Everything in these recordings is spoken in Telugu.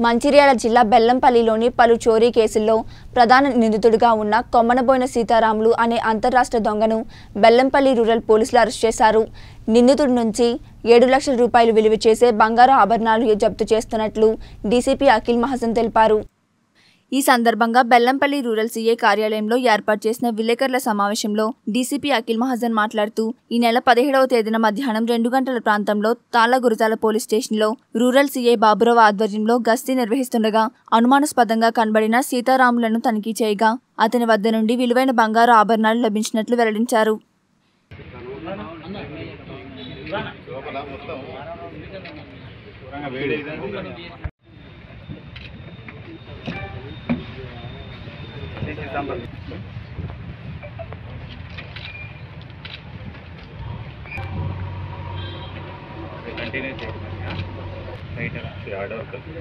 మంచిర్యాల జిల్లా బెల్లంపల్లిలోని పలు చోరీ కేసుల్లో ప్రధాన నిందితుడిగా ఉన్న కొమ్మనబోయిన సీతారాములు అనే అంతర్రాష్ట్ర దొంగను బెల్లంపల్లి రూరల్ పోలీసులు అరెస్ట్ చేశారు నిందితుడి నుంచి ఏడు లక్షల రూపాయలు విలువ చేసే బంగారు ఆభరణాలు జప్తు చేస్తున్నట్లు డీసీపీ అఖిల్ మహాజన్ తెలిపారు ఈ సందర్భంగా బెల్లంపల్లి రూరల్ సీఏ కార్యాలయంలో ఏర్పాటు చేసిన విలేకరుల సమావేశంలో డీసీపీ అఖిల్ మహాజన్ మాట్లాడుతూ ఈ నెల పదిహేడవ తేదీన మధ్యాహ్నం రెండు గంటల ప్రాంతంలో తాళ్ల గురజాల పోలీస్ స్టేషన్లో రూరల్ సీఏ బాబురావు ఆధ్వర్యంలో గస్తీ నిర్వహిస్తుండగా అనుమానాస్పదంగా కనబడిన సీతారాములను తనిఖీ చేయగా అతని వద్ద నుండి విలువైన బంగారు ఆభరణాలు లభించినట్లు వెల్లడించారు లోపల మొత్తం ఘోరంగా వేడి అవుతుంది. తీసి సాంబార్. ఇది కంటిన్యూ చేయండి రైట్ ఆర్డర్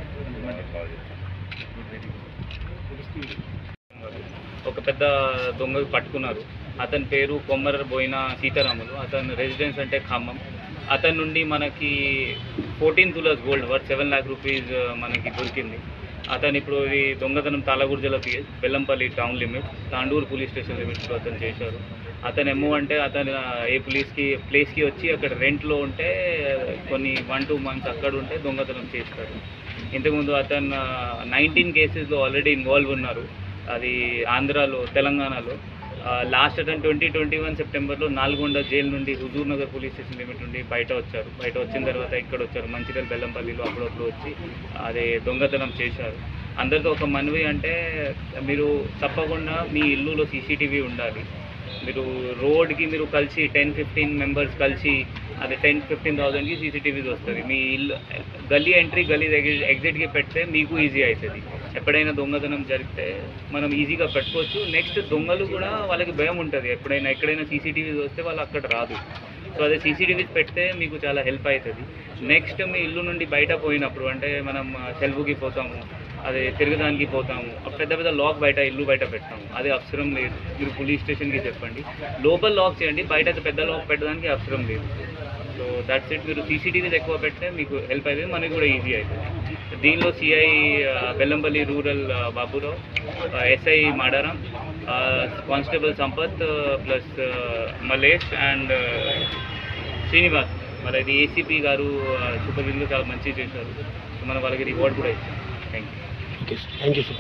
ఒక పెద్ద దొంగ పట్టుకున్నారు అతని పేరు కొమ్మర బోయిన సీతారాములు అతని రెసిడెన్స్ అంటే ఖమ్మం అతని నుండి మనకి ఫోర్టీన్ తులస్ gold worth seven lakh rupees మనకి దొరికింది అతను ఇప్పుడు ఇది దొంగతనం తాళగుర్జల PS Bellampalli town limit Tandur police station లిమిట్స్లో అతను చేశారు అతను ఏమో అంటే అతను ఏ పోలీస్కి ప్లేస్కి వచ్చి అక్కడ రెంట్లో ఉంటే కొన్ని వన్ టూ మంత్స్ అక్కడ ఉంటే దొంగతనం చేస్తారు ఇంతకుముందు అతను నైన్టీన్ కేసెస్లో ఆల్రెడీ ఇన్వాల్వ్ ఉన్నారు అది ఆంధ్రాలో తెలంగాణలో లాస్ట్ అతను ట్వంటీ ట్వంటీ వన్ సెప్టెంబర్లో నల్గొండ జైలు నుండి Huzur Nagar police station limit నుండి బయట వచ్చారు బయట వచ్చిన తర్వాత ఇక్కడ వచ్చారు మంచిర్యాల బెల్లంపల్లిలో అప్పుడప్పుడు వచ్చి అదే దొంగతనం చేశారు అందరితో ఒక మనవి అంటే మీరు తప్పకుండా మీ ఇల్లులో సీసీటీవీ ఉండాలి మీరు రోడ్కి మీరు కలిసి టెన్ ఫిఫ్టీన్ మెంబర్స్ కలిసి అదే టెన్ ఫిఫ్టీన్ థౌసండ్కి సీసీటీవీస్ వస్తుంది మీ ఇల్లు గల్లీ ఎంట్రీ గల్లీ ఎగ్జిట్కి పెడితే మీకు ఈజీ అవుతుంది ఎప్పుడైనా దొంగతనం జరిగితే మనం ఈజీగా పెట్టుకోవచ్చు నెక్స్ట్ దొంగలు కూడా వాళ్ళకి భయం ఉంటుంది ఎప్పుడైనా ఎక్కడైనా సీసీటీవీస్ వస్తే వాళ్ళు అక్కడ రాదు సో అదే సీసీటీవీస్ పెడితే మీకు చాలా హెల్ప్ అవుతుంది నెక్స్ట్ మీ ఇల్లు నుండి బయట పోయినప్పుడు అంటే మనం సెల్ఫ్కి పోతాము అదే తిరగడానికి పోతాము ఆ పెద్ద పెద్ద లాక్ బయట ఇల్లు బయట పెడతాము అది అవసరం లేదు మీరు పోలీస్ స్టేషన్కి చెప్పండి లోపల లాక్ చేయండి బయట అయితే పెద్ద లాక్ పెట్టడానికి అవసరం లేదు సో దట్స్ ఇట్ మీరు సీసీటీవీస్ ఎక్కువ పెడితే మీకు హెల్ప్ అవుతుంది మనకి కూడా ఈజీ అవుతుంది దీనిలో CI Bellampalli rural Baburao SI Madaram constable Sampath plus Malesh and Srinivas మరి ఇది ఏసీపీ గారు సూపర్విజన్లో చాలా మంచిగా చేశారు సో మనం వాళ్ళకి రివార్డ్ కూడా ఇచ్చాం thank you thank you sir